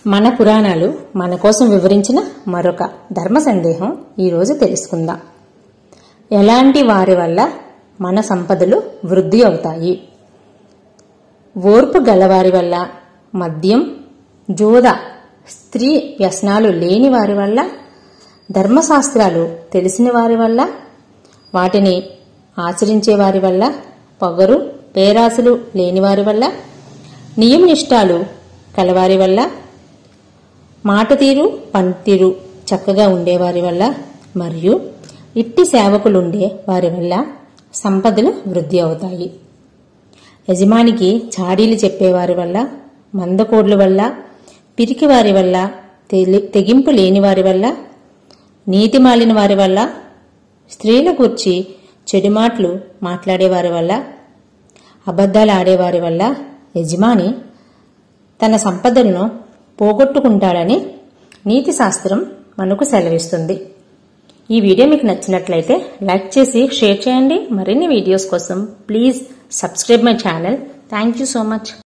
మన పురాణాలు మన కోసం వివరించిన మరొక ధర్మ సందేహం ఈరోజు తెలుసుకుందాం ఎలాంటి వారి వల్ల మన సంపదలు వృద్ధి అవుతాయి ఓర్పు గలవారి వల్ల మద్యం జోద స్త్రీ వ్యసనాలు లేని వారి వల్ల ధర్మశాస్త్రాలు తెలిసిన వారి వల్ల వాటిని ఆచరించే వారి వల్ల పొగరు పేరాశలు లేని వారి వల్ల నియమనిష్టాలు కలవారి వల్ల మాట తీరు పనితీరు చక్కగా ఉండేవారి వల్ల మరియు ఇట్టి సేవకులుండే వారి వల్ల సంపదలు వృద్ధి అవుతాయి యజమానికి చాడీలు చెప్పేవారి వల్ల మందకోడ్ల వల్ల పిరికి వారి వల్ల తెలి- తెగింపు లేని వారి వల్ల నీతి మాలిన వారి వల్ల స్త్రీల గురించి చెడు మాటలు మాట్లాడేవారి వల్ల అబద్ధాలు ఆడేవారి వల్ల యజమాని తన సంపదలను పోగొట్టుకుంటాడని నీతి శాస్త్రం మనకు సెలవిస్తుంది ఈ వీడియో మీకు నచ్చినట్లయితే లైక్ చేసి షేర్ చేయండి మరిన్ని వీడియోస్ కోసం please subscribe my channel thank you so much